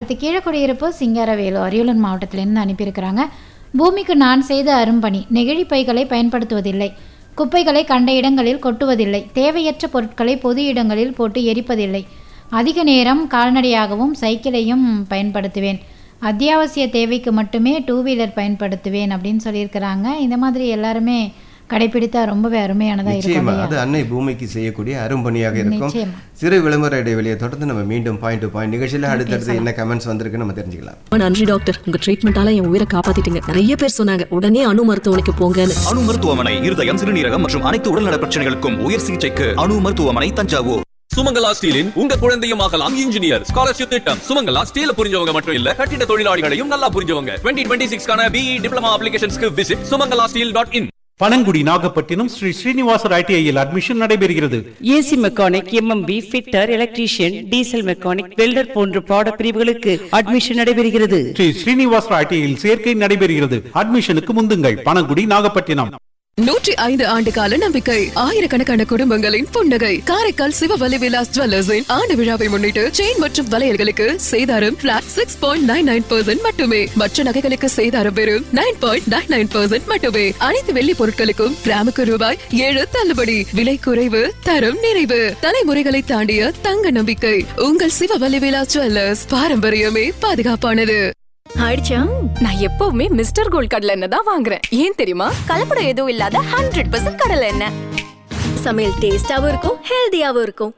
அடுத்து கீழக்குடியிருப்பு சிங்காரவேலு அரியலூர் மாவட்டத்திலேருந்து அனுப்பியிருக்கிறாங்க பூமிக்கு நான் செய்த அரும்பணி நெகிழி பைகளை பயன்படுத்துவதில்லை குப்பைகளை கண்ட இடங்களில் கொட்டுவதில்லை தேவையற்ற பொருட்களை பொது இடங்களில் போட்டு எரிப்பதில்லை அதிக நேரம் கால்நடையாகவும் சைக்கிளையும் பயன்படுத்துவேன் அத்தியாவசிய தேவைக்கு மட்டுமே டூ வீலர் பயன்படுத்துவேன் அப்படின்னு சொல்லியிருக்கிறாங்க இந்த மாதிரி எல்லாருமே கடைபிடித்தா ரொம்பவே அருமையானதாக இருக்கும் நிச்சயமா இல்லையா? அது அன்னை பூமிக்கு செய்யக்கூடிய அரும்பணியாக இருக்கும் நிச்சயமா. சிறு விளம்பர இடைவெளியை தொடர்ந்து நம்ம மீண்டும் பாயிண்ட் டு பாயிண்ட் நிகழ்ச்சியில் அடுத்தடுத்து என்ன கமெண்ட்ஸ் வந்திருக்கு நம்ம தெரிஞ்சுக்கலாம் ரொம்ப நன்றி டாக்டர் உங்க ட்ரீட்மெண்டால என் உயிரை காப்பாத்திட்டீங்க நிறைய பேர் சொன்னாங்க உடனே அணு மருத்துவமனைக்கு போங்கன்னு அணு மருத்துவமனை இருதயம் சிறுநீரகம் மற்றும் அனைத்து உடல்நல பிரச்சனைகளுக்கும் உயர் சிகிச்சைக்கு அணு மருத்துவமனை தஞ்சாவூர் சுமங்கலா ஸ்டீலின் உங்க குழந்தையும் ஆகலாம் இன்ஜினியர் ஸ்காலர்ஷிப் திட்டம் சுமங்கலா ஸ்டீல புரிஞ்சவங்க மட்டும் இல்ல கட்டிட தொழிலாளிகளையும் நல்லா புரிஞ்சவங்க டுவெண்ட்டி டுவெண்ட்டி சிக்ஸ்க்கான பிஇ டிப்ளமா அப்ளிகேஷன்ஸ்க்கு visit Sumangala steel dot in Panangudi Nagapattinam Sri Srinivasar ஐடிஐயில் அட்மிஷன் நடைபெறுகிறது AC mechanic MMP fitter electrician diesel mechanic welder போன்ற பாட பிரிவுகளுக்கு அட்மிஷன் நடைபெறுகிறது ஸ்ரீ ஸ்ரீனிவாசர் ஐடிஐயில் சேர்க்கை நடைபெறுகிறது அட்மிஷனுக்கு முந்துங்கள் பனங்குடி நாகப்பட்டினம் நூற்றி ஐந்து ஆண்டு கால நம்பிக்கை ஆயிரக்கணக்கான குடும்பங்களின் புன்னகை காரைக்கால் சிவவலி விலாஸ் ஜுவல்லர்ஸின் ஆண்டு விழாவை முன்னிட்டு செயின் மற்றும் வளையல்களுக்கு சேதாரம் flat six point nine nine percent மட்டுமே மற்ற நகைகளுக்கு சேதாரம் வெறும் nine point nine nine percent மட்டுமே அனைத்து வெள்ளி பொருட்களுக்கும் கிராமுக்கு ரூபாய் ஏழு தள்ளுபடி விலை குறைவு தரம் நிறைவு தலைமுறைகளை தாண்டிய தங்க நம்பிக்கை உங்கள் சிவவலி விலாஸ் ஜுவல்லர்ஸ் பாரம்பரியமே பாதுகாப்பானது ஆயிடுச்சா நான் எப்பவுமே மிஸ்டர் கோல்ட் கடலை எண்ணெய் தான் வாங்குறேன் ஏன் தெரியுமா கலப்படம் எதுவும் இல்லாத ஹண்ட்ரட் பர்சன்ட் கடலை எண்ணெய் சமையல் டேஸ்டாவும் இருக்கும் ஹெல்தியாவும் இருக்கும்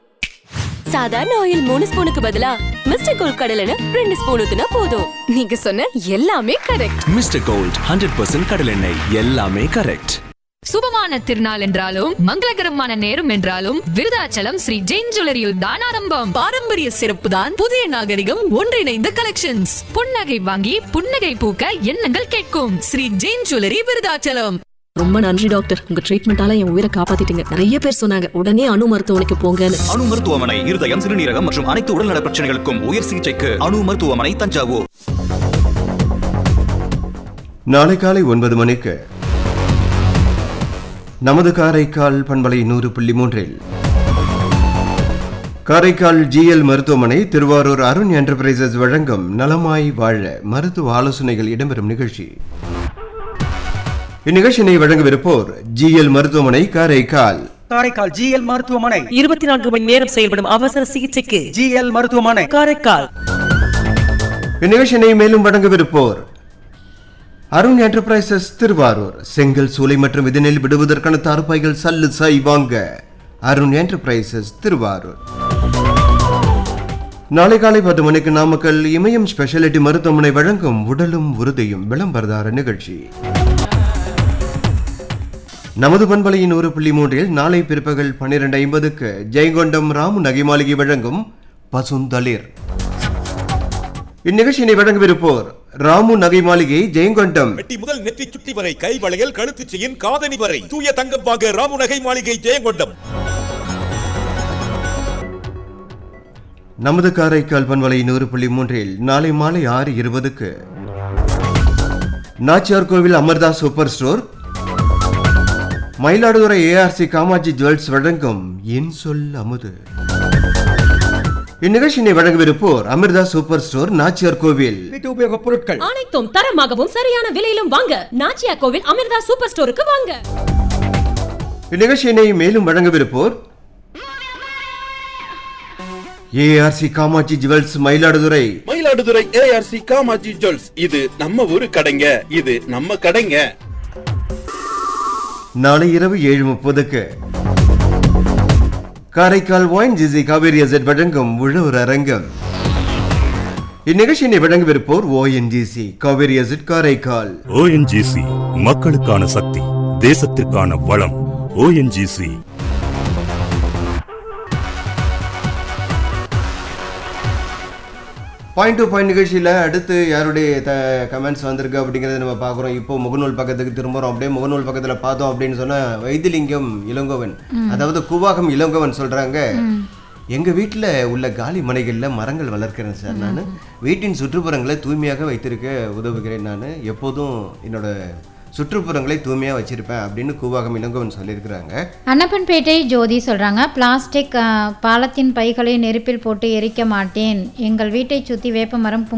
சாதாரண ஆயில் மூணு ஸ்பூனுக்கு பதிலா மிஸ்டர் கோல்ட் கடலை எண்ணெய் ரெண்டு ஸ்பூன் ஊத்துனா போதும் நீங்க சொன்ன எல்லாமே correct mister gold hundred percent கடலெண்ணெய் எல்லாமே கரெக்ட் சுபமான திருநாள் என்றாலும் மங்களகரமான நேரம் என்றாலும் விருதாச்சலம் ஸ்ரீ ஜெயின் ஜுவல்லரியில் தான் ஆரம்பம் பாரம்பரிய சிறப்பு தான் புதிய நாகரிகம் ஒன்றிணைந்த கலெக்ஷன்ஸ் புன்னகை வாங்கி புன்னகை பூக்க எண்ணங்கள் கேட்கும் ஸ்ரீ ஜெயின் ஜுவல்லரி விருதாச்சலம் ரொம்ப நன்றி டாக்டர் உங்க ட்ரீட்மெண்டால என் உயிரை காப்பாத்திட்டீங்க நிறைய பேர் சொன்னாங்க உடனே அணு மருத்துவமனைக்கு போங்கன்னு அணு மருத்துவமனை இருதயம் சிறுநீரகம் மற்றும் அனைத்து உடல்நல பிரச்சனைகளுக்கும் உயர் சிகிச்சைக்கு அணு மருத்துவமனை தஞ்சாவூர் நாளை காலை ஒன்பது மணிக்கு நமது காரைக்கால் பண்பலை நூறு புள்ளி மூன்றில் காரைக்கால் ஜிஎல் மருத்துவமனை திருவாரூர் அருண் என்டர்பிரைசஸ் வழங்கும் நலமாய் வாழ மருத்துவ ஆலோசனைகள் இடம்பெறும் நிகழ்ச்சி இந்நிகழ்ச்சியினை வழங்கவிருப்போர் ஜிஎல் மருத்துவமனை காரைக்கால் காரைக்கால் ஜிஎல் மருத்துவமனை இருபத்தி நான்கு மணி நேரம் செயல்படும் அவசர சிகிச்சைக்கு ஜிஎல் மருத்துவமனை காரைக்கால் இந்நிகழ்ச்சியினை மேலும் வழங்கவிருப்போர் அருண் என்டர்பிரைசஸ் திருவாரூர் செங்கல் சூளை மற்றும் இதனில் விடுவதற்கான தார்பாய்கள் சல்லு சாய் வாங்க அருண் என்டர்பிரைசஸ் திருவாரூர் நாளை காலை பத்து மணிக்கு நாமக்கல் இமயம் ஸ்பெஷாலிட்டி மருத்துவமனை வழங்கும் உடலும் உறுதியும் விளம்பரதார நிகழ்ச்சி நமது பண்பலையின் ஒரு புள்ளி மூன்றில் நாளை பிற்பகல் பன்னிரண்டு ஐம்பதுக்கு ஜெயங்கொண்டம் ராமு நகை மாளிகை வழங்கும் பசுந்தளிர் இந்நிகழ்ச்சியினை வழங்கவிருப்போர் ராமு நகை மாளிகை ஜெயங்கொண்டம் வெட்டி முதல் நெற்றி சுட்டி வரை கை வளையல் கழுத்து செயின் காதணி வரை தூய தங்கம் வாங்க ராமு நகை மாளிகை ஜெயங்கொண்டம் நமது காரைக்கால் பண்பலை நூறு புள்ளி மூன்றில் நாளை மாலை ஆறு இருபதுக்கு Nachiyar Koil Amirtha super store Mayiladuthurai ARC Kamatchi jewels வழங்கும் என் சொல் அமுது இந்நிகழ்ச்சியினை வழங்கவிருப்போர் அமிர்தா சூப்பர் ஸ்டோர் நாச்சியார் கோவில் வீட்டு உபயோக பொருட்கள் அனைத்தும் தரமாகவும் சரியான விலையிலும் வாங்க நாச்சியா கோவில் அமிர்தா சூப்பர் ஸ்டோருக்கு வாங்க இந்நிகழ்ச்சியினை மேலும் வழங்கவிருப்போர் ARC Kamatchi jewels Mayiladuthurai Mayiladuthurai ARC Kamatchi jewels இது நம்ம ஊரு கடைங்க இது நம்ம கடைங்க நாளை இரவு ஏழு முப்பதுக்கு Karaikal ONGC Cauvery asset வழங்கும் உழவர் அரங்கம் இந்நிகழ்ச்சியினை வழங்கவிருப்போர் ONGC Cauvery asset Karaikal ONGC மக்களுக்கான சக்தி தேசத்திற்கான வளம் ஓஎன்ஜிசி பாயிண்ட் டு பாயிண்ட் நிகழ்ச்சியில் அடுத்து யாருடைய த கமெண்ட்ஸ் வந்திருக்கு அப்படிங்கிறத நம்ம பார்க்குறோம் இப்போ முகநூல் பக்கத்துக்கு திரும்புகிறோம் அப்படியே முகநூல் பக்கத்தில் பார்த்தோம் அப்படின்னு சொன்னால் வைத்திலிங்கம் இளங்கோவன் அதாவது கூவாகம் இளங்கோவன் சொல்கிறாங்க எங்கள் வீட்டில் உள்ள காலி மனைகளில் மரங்கள் வளர்க்கிறேன் சார் நான் வீட்டின் சுற்றுப்புறங்களை தூய்மையாக வைத்திருக்க உதவுகிறேன் நான் எப்போதும் என்னோட சுற்றுப்புறங்களை தூய்மையாக வச்சிருப்பேன் அப்படின்னு கூவாகம் இளங்கோவன் சொல்லியிருக்கிறாங்க அன்னப்பன்பேட்டை ஜோதி சொல்கிறாங்க பிளாஸ்டிக் அஹ், பாலத்தின் பைகளை நெருப்பில் போட்டு எரிக்க மாட்டேன் எங்கள் வீட்டை சுற்றி வேப்ப மரம்